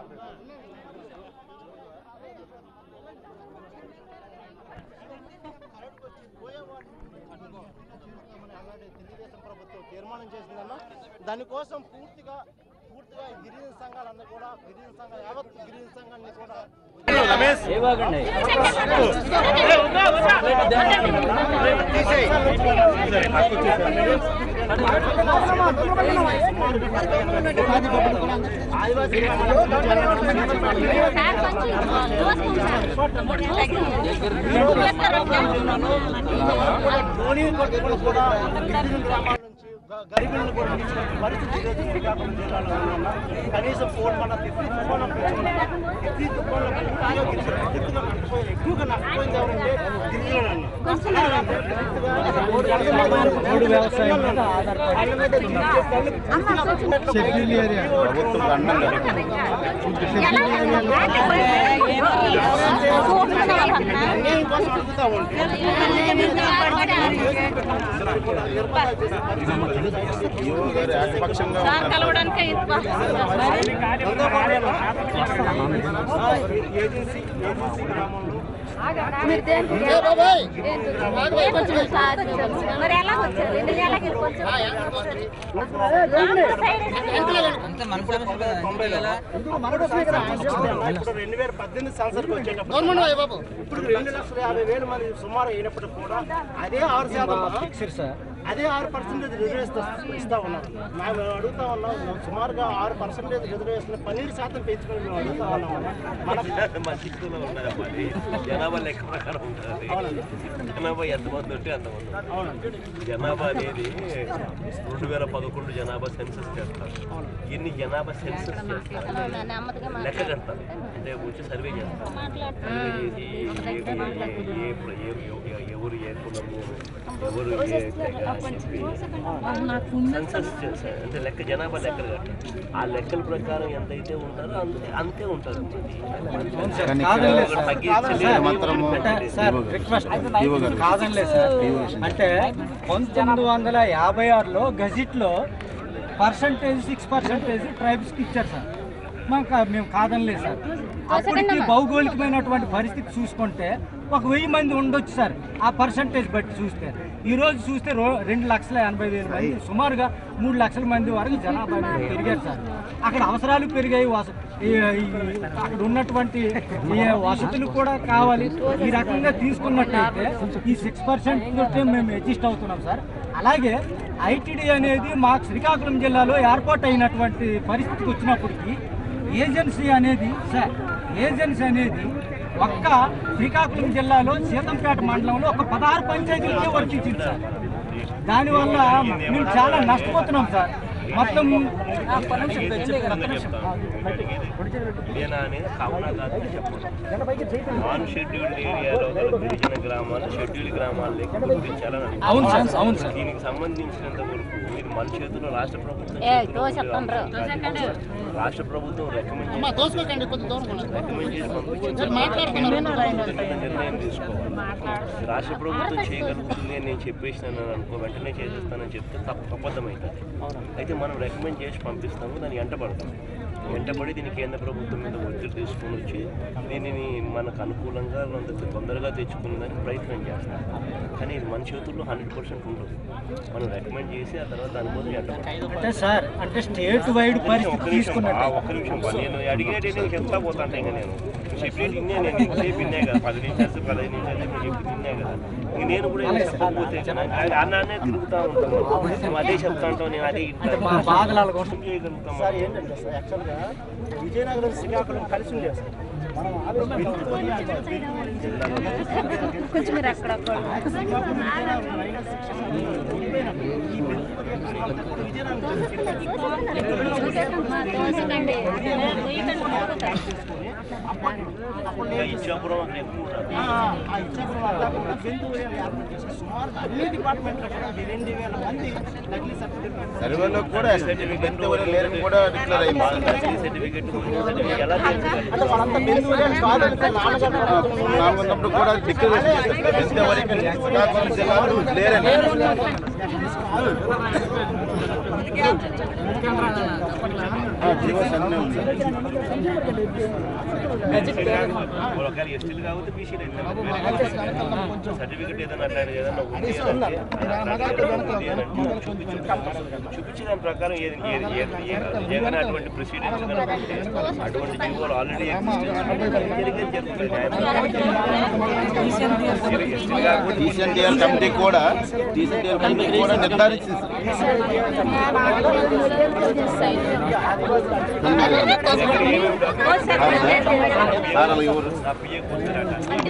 అలాంటి తెలుగుదేశం ప్రభుత్వం తీర్మానం చేసిందన్న దానికోసం పూర్తిగా పూర్తిగా గిరిజన సంఘాలన్నీ కూడా గిరిజన సంఘాలు యావత్ గిరిజన సంఘాన్ని కూడా ధోని కొట్టుకుని కూడా గిరిజన గ్రామాల నుంచి గ- గరీబులను కూడా తీసుకొచ్చే పరిస్థితి ఈరోజు శ్రీకాకుళం జిల్లాలో ఉందన్న కనీసం ఫోన్ మన తిప్పి తుఫాను తిప్పి తుఫాన్లో పూర్తిగా గిరిజన పూర్తిగా నష్టపోయి ఎక్కువగా నష్టపోయింది ఎవరంటే గిరిజనులన్న మూడు వ్యవసాయం మీద షెడ్యూల్ ఏరియా ప్రభుత్వం అండంగా అన్యాయం కోసం అడుగుతా ఉంటే ఈఓ గారు ఏకపక్షంగా ఉన్నారు కలవడానికి ఏజెన్సీ ఏజెన్సీ గ్రామంలో మరి ఎలా వచ్చారు ఎన్ని నెలలకి కొంచెం ఇప్పుడు రెండు వేల పద్దెనిమిది సంవత్సరానికి వచ్చేటప్పుడు ఇప్పుడు రెండు లక్షల యాభై వేల మంది సుమారు అయినప్పటికీ కూడా అదే ఆరు శాతం అదే ఆరు పర్సెంటేజ్ రిజర్వేషన్ ఇస్తా ఉన్నారు మేము అడుగుతా ఉన్నాం సుమారుగా ఆరు పర్సెంటేజ్ రిజర్వేషన్ పన్నెండు శాతం పెంచుకొని మేము అడుగుతా ఉన్నాం మన మంచిలో ఉన్నది మరి జనాభా లెక్క ప్రకారం ఉంటుంది జనాభా ఎంతమంది ఉంటే అంతమంది అవునండి జనాభా అనేది రెండు వేల పదకొండు జనాభా సెన్సస్ చేస్తారు ఎన్ని జనాభా సెన్సస్ చేస్తారు లెక్క కడతారు అంటే వచ్చి సర్వే చేస్తారు సర్వే చేసి ఏ- ఏ- ఏ- ప్ర- ఏ- ఏ- ఎవరు ఏ కులము ఎవరు ఏ తెగ అని చెప్పి సెన్సస్ చేస్తారు అంటే లెక్క జనాభా లెక్కలు కట్టారు ఆ లెక్కల ప్రకారం ఎంతైతే ఉంటారో అంతే అంతే ఉంటారు కానీ ఇక్కడ ఒకటి తగ్గించలేదు, ఇక్కడ మాత్రము సార్ ఈఓ గారు. రిక్వెస్ట్ ఈఓ గారు. కాదంలే సార్ ఈఓ విషయం. అంటే పంతొమ్మిది వందల యాభై ఆరులో గజిట్లో పర్సంటేజ్ సిక్స్ పర్సంటేజ్ ట్రైబ్స్కి ఇచ్చారు సార్ మాకు మేము కాదనలేదు సార్ అప్పటికి భౌగోళికమైనటువంటి పరిస్థితి చూసుకుంటే ఒక వెయ్యి మంది ఉండొచ్చు సార్ ఆ పర్సంటేజ్ బట్టి చూస్తే ఈ రోజు చూస్తే రో రెండు లక్షల ఎనభై వేల మంది సుమారుగా మూడు లక్షల మంది వరకు జనాభా అనేది పెరిగారు సార్ అక్కడ అవసరాలు పెరిగాయి వస- ఈ- ఈ- అక్కడ ఉన్నటువంటి ఈ వసతులు కూడా కావాలి ఈ రకంగా తీసుకున్నట్టయితే ఈ సిక్స్ పర్సెంట్ తోటే మేము అడ్జస్ట్ అవుతున్నాం సార్ అలాగే ఐటీడీ అనేది మాకు శ్రీకాకుళం జిల్లాలో ఏర్పాటు అయినటువంటి పరిస్థితికి వచ్చినప్పటికీ ఏజెన్సీ అనేది సార్ ఏజెన్సీ అనేది ఒక్క శ్రీకాకుళం జిల్లాలో సీతంపేట మండలంలో ఒక పదహారు పంచాయతీలకే వర్తించింది సార్ దానివల్ల మేము చాలా నష్టపోతున్నాం సార్ మొత్తం ఒక్క నిమిషం, ఒక్క నిమిషం. ఇదేనా అనేది కావునా కాదు అని చెప్పండి నాన్ షెడ్యూల్డ్ ఏరియాలో గల గిరిజన గ్రామాలు షెడ్యూల్డ్ గ్రామాలు లెక్క గుర్తించాలని అడిగారు. అవును సార్ అవును సార్ దీనికి సంబంధించినంత వరకు మీరు మన చేతుల్లో రాష్ట్ర ప్రభుత్వం ఏ చేతుల్లో తో ఉంది చెప్పండ్రు కాబట్టి రాష్ట్ర ప్రభుత్వం రికమెండ్ రికమెండ్ చేసి పంపించింది నిర్ణయం తీసుకోవాలి రాష్ట్ర ప్రభుత్వం చేయగలుగుతుంది అని నేను చెప్పేసినాను అని అనుకో వెంటనే చేసేస్తానని చెప్తే తప్ప అబద్ధమవుతుంది అయితే మనం రికమెండ్ చేసి పంపిస్తాము దాన్ని ఎంటపడతాం వెంటబడి దీన్ని కేంద్ర ప్రభుత్వం మీద ఒత్తిడి తీసుకొని వచ్చి దీనిని మనకు అనుకూలంగా కొంత తొందరగా తెచ్చుకుందని ప్రయత్నం చేస్తాం కానీ ఇది మన చేతుల్లో హండ్రెడ్ పర్సెంట్ ఉంటుంది మనం రికమెండ్ చేసి ఆ తర్వాత దాని కోసం ఎంటపడతాం అంటే సార్ అంటే స్టేట్ వైడ్ పరిస్థితి ఒక్క నిమిషం తీసుకున్నట్టు ఆ ఒక్క నిమిషం పా. నేను అడిగేటి నేను చెప్తా పోతాను ఇంకా నేను చెప్పేది ఇన్నే నేను ఇంతసేపు విన్నా కదా పది నిమిషాలు పదహైదు నిమిషాలు నేను చెప్పి విన్నా కదా ఇంక నేను కూడా ఏం చెప్పకపోతే అన్నానే తిరుగుతా ఉంటాను నువ్వు అదే చెప్తా ఉంటావు నేను అదే అంటే మా బాధలు అలాగ ఏం చేయగలుగుతాం సార్ ఏంటంటే సార్ యాక్చువల్గా విజయనగరం శ్రీకాకుళం కలిసి ఉండేది సార్ మనం ఆలోచన పెట్టుకొని అక్కడ కొంచెం మీరు అక్కడ చూసకండి ఇంకా ఇచ్చాపురం అక్కడ ఎక్కువ ఉంటారు. ఆ ఇచ్చాపురం అంతా కూడా బెందువులు ఏర్పాటు చేసి సుమారు అన్ని డిపార్ట్మెంట్లో కూడా రెండు వేల మంది నకిలీ సర్టిఫికేట్ సర్వేలో కూడా సర్టిఫికెట్ లేరని కూడా డిక్లేర్ అయింది మార్గదర్శి సర్టిఫికెట్ సర్టిఫికెట్ ఎలా తెలుసుకోవాలి అంటే మనంతా బెందువులే కాదని సార్ నాన్నగారు నాలుగు ఉన్నప్పుడు కూడా డిక్లేర్ ఇంతవరకు శ్రీకాకుళం జిల్లాలో లేరని జీవోస్ అన్నీ ఉన్నాయి ఒకవేళ ఎస్టీలు కాబట్టి బీసీలు సర్టిఫికెట్ ఏదైనా అట్లాంటిది ఏదైనా ఉంది అని అంటే చూపించు. చూపించి దాని ప్రకారం ఏది ఏది ఏది ఏది నిజంగానే అటువంటి ప్రొసీడింగ్స్ అటువంటి జీవోలు ఆల్రెడీ జరిగేది జరుగుతుంది ఎస్టీ కాకుండా టీసీఎన్టీఆర్ కమిటీ కూడా టీసీఎన్టీఆర్ కమిటీ కూడా నిర్ధారించింది సార్ అలా ఎవరు నా పిఏ కూర్చున్నారట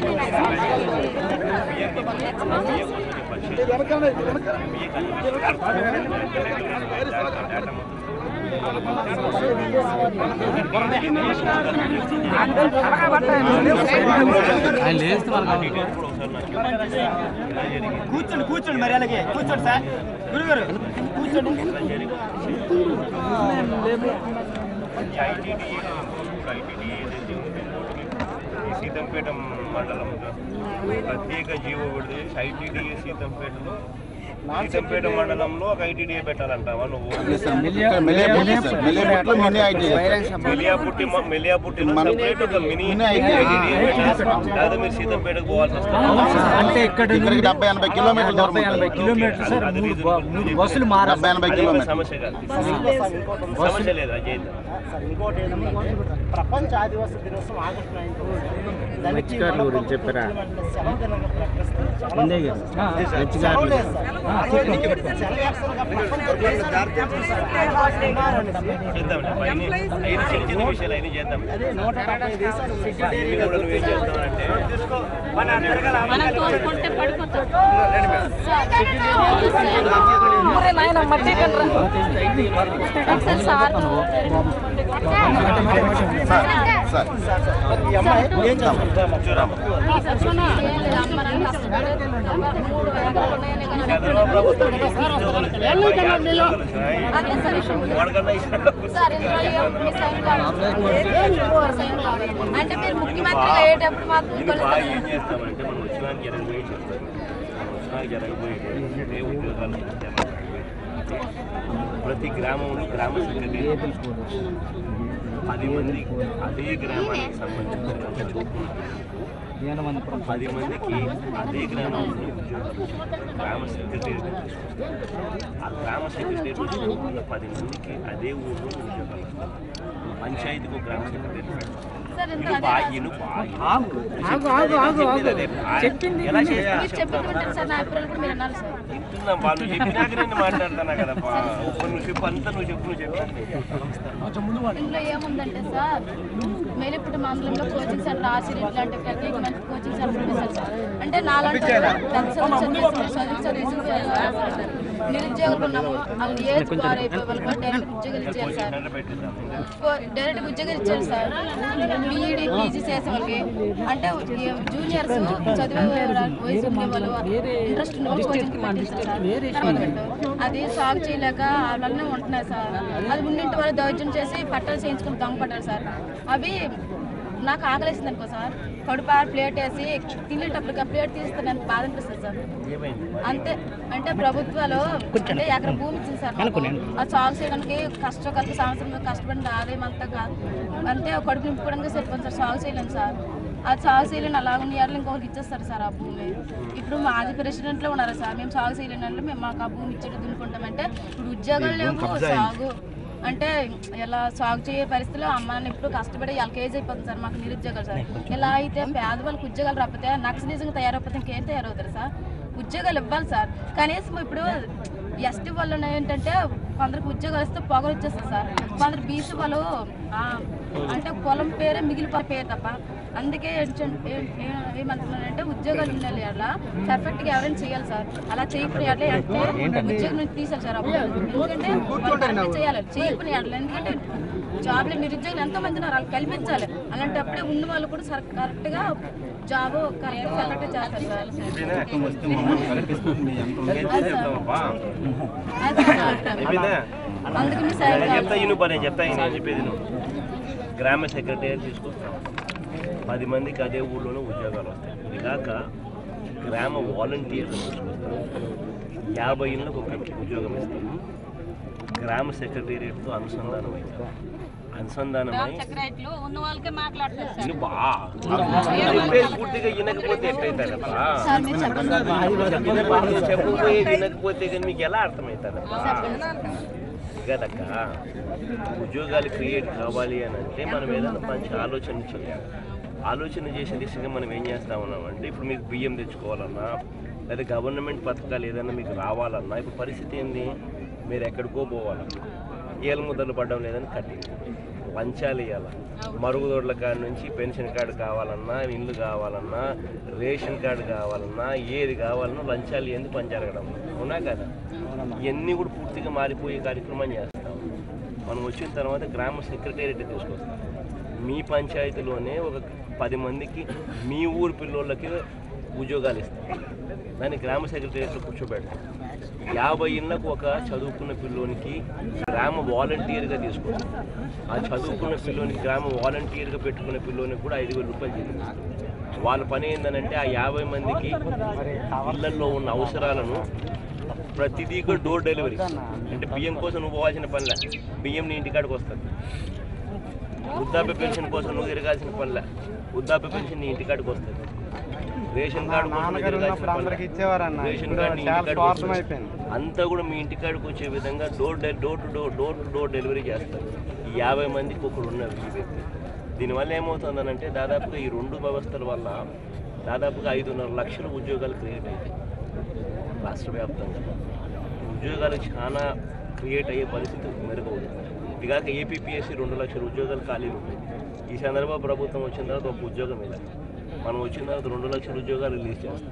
పిఏ కూర్చొని కూర్చోండి కూర్చోండి మరి అలాగే కూర్చోండి సార్ గురుగారు కూర్చోండి సీతంపేట మండలంలో ప్రత్యేక జీవో విడుదల చేసి ఐటీడీఏ సీతంపేటలో సీతంపేట మండలంలో ఒక ఐటీడీఏ పెట్టాలంటావా నువ్వు ఇక్కడ మెలియాపుట్టి సార్ మెలియాపుట్టిలో మినీ ఐటీ మెలియాపుట్టి మెలియాపుట్టిలో separate ఒక మినీ మినీ ఐటీడీఏ పెట్టాలి లేదా మీరు సీతంపేటకు పోవాల్సి వస్తుంది అంటే ఇక్కడ ఇక్కడికి డెబ్బై ఎనభై కిలోమీటర్ల దూరం డెబ్బై ఎనభై ఉంటుంది. కిలోమీటర్లు సార్ అది మూడు reason. బ- మూడు బస్సులు మారా డెబ్బై ఎనభై అది ఒక కిలోమీటర్లు సమస్య కాదు సార్ ఇంకోటి ఉంది. సమస్య లేదు అజయ్ సార్ ఇంకోటి ఏంటంటే ప్రపంచ ఆదివాసీ దినోత్సవం ఆగస్టు నైన్త్ దానికి గురించి చెప్పారా సెలవు దినంగా ప్రకటిస్తే చాలా సెలవు లేదు సార్. సెలవు యాక్చువల్గా ప్రపంచ దేశాలు చేద్దాం ఐదు చిన్న చిన్న విషయాలు అయినా చేద్దాం అదే నూట డెబ్బై దేశాలు ఉన్నాయి. ఇవి కూడా నువ్వేం చేస్తావంటే మనం కోరుకుంటే పడిపోతాం ఒకసారి సార్ సార్ ఈ అమ్మాయి ఏం చేస్తారు చూడమ్మా ఏం లేదు అమ్మని కష్టపడి మూడు వేగలు ఉన్నాయని కానీ చంద్రబాబు ప్రభుత్వం ఉద్యోగాలు అదే సార్ విషయం. వాడికన్నా ఇష్టం సార్ ఇందులో ఏం మీ సైన్ కావాలి సైన్ కావాలి అంటే మీరు ముఖ్యమంత్రి అయ్యేటప్పుడు మాత్రం ఇది బాగా ఏం చేస్తామంటే మనం ఉద్యోగానికి జరగబోయే చెప్తాం ఉద్యోగానికి జరగబోయేది ఏ ఉద్యోగాలు ఇస్తామని ప్రతి గ్రామంలో గ్రామ సెక్రటరీ పది మంది అదే గ్రామానికి సంబంధించిన చోటు పది మందికి అదే గ్రామంలో ఉద్యోగాలు ఇచ్చారు. గ్రామ సెక్రటరీ ఆ గ్రామ సెక్రటరీ ఉన్న పది మందికి అదే ఊళ్ళో ఉద్యోగాలు ఇస్తారు. పంచాయతీకి ఒక గ్రామ సెక్రటరీ సార్ ఇంత ఇది అదే బాగా ఇను బాగా చెప్పింది ఎలా చేస్తా మీరు చెప్పింది వింటారు సార్ నా అభిప్రాయాలు కూడా మీరు అన్నారు సార్ వింటున్నా వాళ్ళు చెప్పినాక నేను మాట్లాడతానా కదా బా. ఒక్క నువ్వు చెప్పు అంతా నువ్వు చెప్పు నువ్వు చెప్పు ఇందులో ఏముందంటే సార్ మేలిపుట్టి మండలంలో కోచింగ్ సెంటర్ ఆశ్రయం ఇట్లాంటి ప్రత్యేకమైన కోచింగ్ సెంటర్ ఉంది సార్ అంటే నాలాంటి పెద్ద చదువు చదివి చదివి చదివి నిరుద్యోగులు ఉన్నాము వాళ్ళు ఏజ్ బార్ అయిపోయి వాళ్ళకి డైరెక్ట్ ఉద్యోగాలు ఇచ్చారు సార్ సెంటర్ పెట్టిద్దాం డైరెక్ట్ ఉద్యోగాలు ఇచ్చారు సార్ బీఈడి పీజీ చేసే వాళ్ళకి అంటే జూనియర్స్ చదివే వయసు ఉండే వాళ్ళు ఇంట్రెస్ట్ ఉన్న వాళ్ళు కోచింగ్కి పంపిస్తారు సార్ తర్వాత పెట్టు. అది సాగు చేయలేక వాళ్ళనే ఉంటున్నాయి సార్ అది ఉండింటి వాళ్ళు దౌర్జన్యం చేసి పట్టాలు చేయించుకుని దొంగ పట్టారు సార్ అవి నాకు ఆకలేసింది అనుకో సార్ కడుపు ఆరు ప్లేట్ వేసి తినేటప్పుడు ఆ ప్లేట్ తీస్తే నాకు బాధ అనిపిస్తుంది సార్ ఏమైంది అంతే అంటే ప్రభుత్వాలు అంటే ఎకరం భూమి ఇచ్చింది సార్ మాకు. ఆ సాగు చేయడానికి కష్టం కలిపి సంవత్సరం కష్టపడిన ఆదాయం అంతా కాదు అంతే కడుపు నింపుకోవడానికి సరిపోతుంది సార్ సాగు చేయలేను సార్ ఆ సాగు చేయలేని అలాగ ఉన్న ఏళ్ళు ఇంకొకరికి ఇచ్చేస్తారు సార్ ఆ భూమి ఇప్పుడు మాజీ ప్రెసిడెంట్లో ఉన్నారు సార్ మేము సాగు చేయలేని వాళ్ళు మేము మాకు ఆ భూమి ఇచ్చేది దున్నుకుంటామంటే ఇప్పుడు ఉద్యోగాలు లేవు సాగు అంటే ఇలా సాగు చేయే పరిస్థితిలో అమ్మ నాన్న ఇప్పుడు కష్టపడి వాళ్ళకి ఏజ్ అయిపోతుంది సార్ మాకు నిరుద్యోగాలు సార్ ఇలా అయితే పేదవాళ్ళకి ఉద్యోగాలు రాకపోతే నక్సలిజంగా తయారైపోతే ఇంకేం తయారవుతారు సార్ ఉద్యోగాలు ఇవ్వాలి సార్ కనీసం ఇప్పుడు ఎస్టీ వాళ్ళు ఏంటంటే కొందరికి ఉద్యోగాలు ఇస్తే పొగలు వచ్చేస్తుంది సార్ కొందరు బీసీ వాళ్ళు ఆ, అంటే పొలం పేరే మిగిలిపోయే పేరు తప్ప అందుకే ఏంటంటే- ఏం- ఏం- ఏమంటున్నానంటే ఉద్యోగాలు ఉండాలి అలా పర్ఫెక్ట్గా ఎవరైనా చేయాలి సార్ అలా చేయకపోయిన అట్లా అంటే ఉద్యోగం నుంచి తీసారు సార్ అప్పుడు ఎందుకంటే వాళ్ళు కరెక్ట్గా చేయాలి చేయకపోయిన అట్లా ఎందుకంటే జాబ్లో నిరుద్యోగులు ఎంతో మంది ఉన్నారు వాళ్ళు కల్పించాలి అలాంటప్పుడే ఉన్న వాళ్ళు కూడా సర్ కరెక్ట్గా జాబ్ కరెక్ట్గా సెలెక్ట్ చేస్తారు సార్ ఏం చెప్తావబ్బా? అది సార్. అయిపోయిందా అందుకు మీ సైన్ నేను కావాలి చెప్తా ఇను పని చెప్తా నేను చెప్పేది నువ్వు గ్రామ సెక్రటరీ తీసుకొస్తాం పది మందికి అదే ఊళ్ళోనే ఉద్యోగాలు వస్తాయి ఇది కాక గ్రామ వాలంటీర్లు తీసుకొస్తాం యాభై ఇళ్ళకు ఒక ఉద్యోగం ఇస్తాం గ్రామ సెక్రటేరియట్తో అనుసంధానమైంది అనుసంధానమై సెక్రటరీలు ఉన్న వాళ్ళకే మాట్లాడతారు సార్ ఇను బా చెప్పేది పూర్తిగా వినకపోతే ఎట్లయితారబ్బా సార్ మీరు చెప్పండి సార్ చెప్పబోయే వినకపోతే కానీ మీకు ఎలా అర్థమవుతారబ్బా కదక్క ఉద్యోగాలు క్రియేట్ కావాలి అని అంటే మనం ఏదైనా మంచి ఆలోచన చేయాలి ఆలోచన చేసే దిశగా మనం ఏం చేస్తా ఉన్నామంటే ఇప్పుడు మీకు బియ్యం తెచ్చుకోవాలన్నా లేదా గవర్నమెంట్ పథకాలు ఏదైనా మీకు రావాలన్నా ఇప్పుడు పరిస్థితి ఏంది మీరు ఎక్కడికో పోవాలన్నా ఏళ్ళ ముద్దలు పడడం లేదని కట్టి లంచాలు ఇవ్వాలి మరుగుదొడ్ల కాడ నుంచి పెన్షన్ కార్డు కావాలన్నా ఇల్లు కావాలన్నా రేషన్ కార్డు కావాలన్నా ఏది కావాలన్నా లంచాలు ఏంది పని జరగడం అవునా కదా ఇవన్నీ కూడా పూర్తిగా మారిపోయే కార్యక్రమం చేస్తాం మనం వచ్చిన తర్వాత గ్రామ సెక్రటేరియట్ తీసుకొస్తాం మీ పంచాయతీలోనే ఒక పది మందికి మీ ఊరు పిల్లోళ్ళకి ఉద్యోగాలు ఇస్తాం దాన్ని గ్రామ సెక్రటేరియట్లో కూర్చోబెడతాం యాభై ఇళ్ళకు ఒక చదువుకున్న పిల్లోనికి గ్రామ వాలంటీర్గా తీసుకొస్తాం ఆ చదువుకున్న పిల్లోనికి గ్రామ వాలంటీర్గా పెట్టుకున్న పిల్లోనికి కూడా ఐదు వేల రూపాయలు జీతం వాళ్ళ పని ఏంటంటే ఆ యాభై మందికి ఇళ్లలో ఉన్న అవసరాలను ప్రతిదీ కూడా డోర్ డెలివరీ అంటే బియ్యం కోసం నువ్వు పోవాల్సిన పనిలే బియ్యం నీ ఇంటికాడికి వస్తుంది వృద్ధాప్య పెన్షన్ కోసం నువ్వు తిరగాల్సిన పనిలే వృద్ధాప్య పెన్షన్ నీ ఇంటికాడికి వస్తుంది రేషన్ కార్డు కోసం నువ్వు తిరగాల్సిన పనిలే. రేషన్ కార్డు నీ ఇంటికాడికి వస్తుంది. అంతా కూడా మీ ఇంటికాడికి వచ్చే విధంగా డోర్ డె- door to door door to door delivery చేస్తారు ఈ యాభై మందికి ఒకడు ఉన్న ఈ వ్యక్తి దీనివల్ల ఏమవుతుందనంటే దాదాపుగా ఈ రెండు వ్యవస్థల వల్ల దాదాపుగా ఐదున్నర లక్షల ఉద్యోగాలు క్రియేట్ అవుతాయి రాష్ట్ర వ్యాప్తంగా ఉద్యోగాలు చాలా క్రియేట్ అయ్యే పరిస్థితి మెరుగవుతుంది ఇదిగాక ఏపీపీఎస్సీ రెండు లక్షల ఉద్యోగాలు ఖాళీలు ఉన్నాయి ఈ సందర్భంలో ప్రభుత్వం వచ్చిన తర్వాత ఒక ఉద్యోగం ఇలా మనం వచ్చిన తర్వాత రెండు లక్షల ఉద్యోగాలు రిలీజ్ చేస్తాం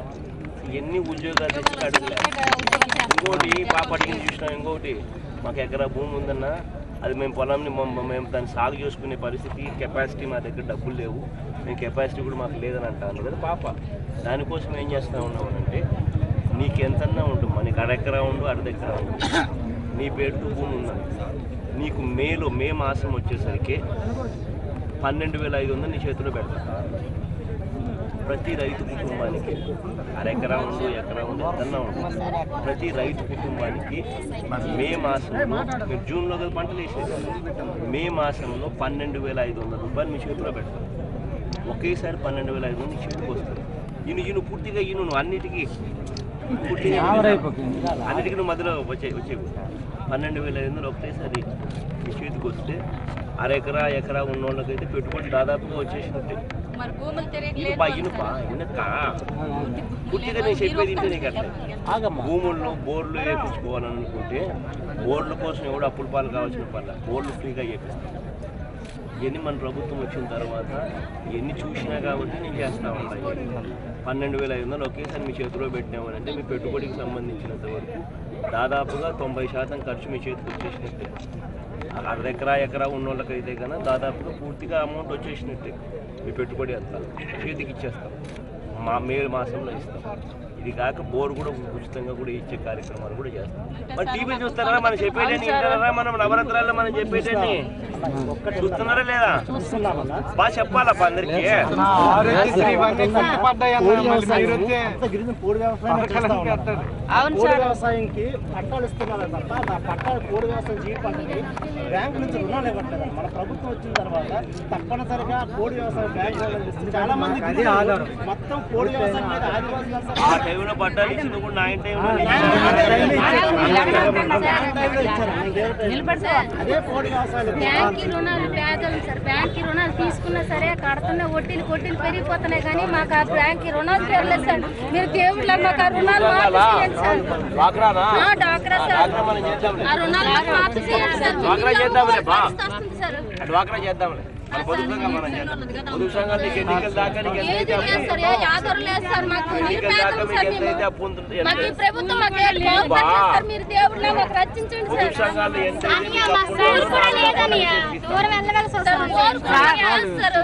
ఎన్ని ఉద్యోగాలు తెచ్చి అడగలే ఇంకోటి పాప అడిగింది చూసినాం ఇంకోటి మాకు ఎకరా భూమి ఉందన్నా అది మేము పొలంని మమ్- మేము దాన్ని సాగు చేసుకునే పరిస్థితి కెపాసిటీ మా దగ్గర డబ్బులు లేవు మేము కెపాసిటీ కూడా మాకు లేదని అంటాను కదా పాప దానికోసం ఏం చేస్తా ఉన్నామనంటే నీకు ఎంతన్నా ఉంటుంది మనకి అరెకరా ఉండు అర్ధ ఎకరా ఉండు నీ పేరుతో భూమి ఉన్నది నీకు మేలో మే మాసం వచ్చేసరికి పన్నెండు వేల ఐదు వందలు నీ చేతిలో పెడతా ప్రతి రైతు కుటుంబానికి అరెకరా ఉండు ఎకరా ఉండు ఎంతన్నా ఉండు ప్రతి రైతు కుటుంబానికి మే మాసంలో మీరు జూన్లో కదా పంటలు వేసేది మే మాసంలో పన్నెండు వేల ఐదు వందల రూపాయలు మీ చేతిలో పెడతారు ఒకేసారి పన్నెండు వేల ఐదు వందలు నీ చేతికి వస్తుంది ఈయన ఈయన పూర్తిగా ఈయన నువ్వు అన్నిటికీ పూర్తిగా అన్నిటికీ నువ్వు మధ్యలో వచ్చే వచ్చేవి పన్నెండు వేల ఐదు వందలు ఒకటేసారి మీ చేతికి వస్తే అరెకరా ఎకరా ఉన్న వాళ్ళకైతే పెట్టుబడి దాదాపుగా వచ్చేసినట్టే మరి భూములు తిరగలేదు ఇనుప ఇనుప ఇనక పూర్తిగా నేను చెప్పేది ఇంటే నీకు అట్లా భూముల్లో బోర్లు వేయించుకోవాలని అనుకుంటే బోర్ల కోసం ఎవడు అప్పుల పాలు కావాల్సిన పనుల బోర్లు ఫ్రీగా చేపిస్తాం ఇవన్నీ మన ప్రభుత్వం వచ్చిన తర్వాత ఎన్ని చూసినా కాబట్టి నేను చేస్తా ఉంటాయి పన్నెండు వేల ఐదు వందలు ఒకేసారి మీ చేతిలో పెట్టినామనంటే మీ పెట్టుబడికి సంబంధించినంత వరకు దాదాపుగా తొంభై శాతం ఖర్చు మీ చేతికి వచ్చేసినట్టే అర్ధ ఎకరా ఎకరా ఉన్న వాళ్ళకైతే కన్నా దాదాపుగా పూర్తిగా అమౌంట్ వచ్చేసినట్టే మీ పెట్టుబడి అంతా చేతికి ఇచ్చేస్తాం మా మే మాసంలో ఇస్తాం ఇది కాక బోర్ కూడా ఉచితంగా కూడా ఇచ్చే కార్యక్రమాలు కూడా చేస్తాం మరి టీవీ చూస్తారా మనం చెప్పేటని వింటారా మనం నవరాత్రాల్లో మనం చెప్పేటని చూస్తున్నారా లేదా బాగా చెప్పాలప్ప అందరికీ గిరిజన పోడు వ్యవసాయం చేస్తా ఉన్నారు. ఆ పోడు వ్యవసాయంకి పట్టాలు ఇస్తున్నారు తప్ప ఆ పట్టాలు పోడు వ్యవసాయం చేయడానికి బ్యాంకు నుంచి రుణాలు ఇవ్వట్లేదు మన ప్రభుత్వం వచ్చిన తర్వాత తప్పనిసరిగా పోడు వ్యవసాయం బ్యాంకు వాళ్ళకి ఇస్తుంది. చాలా మంది గిరిజనులు మొత్తం పోడు వ్యవసాయం మీద ఆదివాసులు అంతా ఆ టైంలో పట్టాలు ఇచ్చింది కూడా నా టైంలో నిలబడి సార్ అదే పోడు వ్యవసాయాలు బ్యాంక్ రుణాలు పేదలు సార్ బ్యాంక్ రుణాలు తీసుకున్నా సరే కడుతున్న వడ్డీలు కొట్టీలు పెరిగిపోతున్నాయి కానీ మాకు ఆ బ్యాంక్ రుణాలు తీరలేదు సార్ మీరు దేవుళ్ళ మాకు ఆ రుణాలు మాఫీ చేయండి సార్ వాకరానా ఆ, డాక్రా సార్ మనం చేద్దాంలే ఆ రుణాలు మాకు మాఫీ చేయండి సార్ డ్వాక్రా చేద్దాంలే, బా. పరిస్థితి వస్తుంది సార్ డ్వాక్రా చేద్దాంలే మన పొదుపు సంఘం మనం చేద్దాం పొదుపు సంఘం నీకు ఎన్నికల దాకా నీకు ఏది ఎంతైతే లేదు సార్ ఏ ఆధారం లేదు సార్ మాకు ఎన్నికల దాకా నిరుపేదం మీకు సార్ ఎంతైతే మేము అప్పు ఉంటుంది మాకు ఈ ఎంత- ప్రభుత్వం మాకు ఏం బాగుపడలేదు సార్ మీరు దేవుళ్ళ మాకు రచించండి పొదుపు సార్ సంఘాలు ఎంతైతే అన్నయ్య, మీకు మా అప్పు స్కూల్ ఉంటుందో కూడా లేదన్నయ్య. దూరం వెళ్ళవలసి వస్తుంది. మాకు చాలా ఇబ్బంది సార్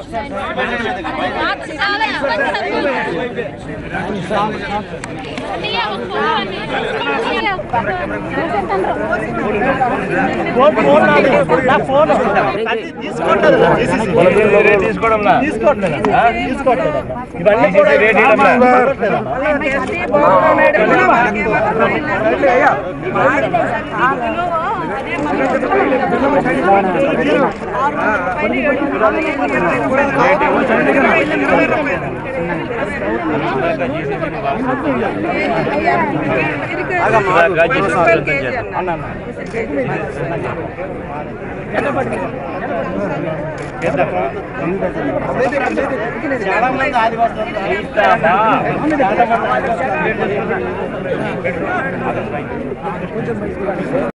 అన్నయ్య, ఒక ఫోన్ అన్నయ్య. అది తీసుకుంటారు రేట్ తీసుకోవడంలా తీసుకోవట్లేదు తీసుకోవట్లేదు ఇవన్నీ కూడా రేట్ ఇవ్వడంలా? చాలా మంది ఆదివాసులు ఇస్తామా?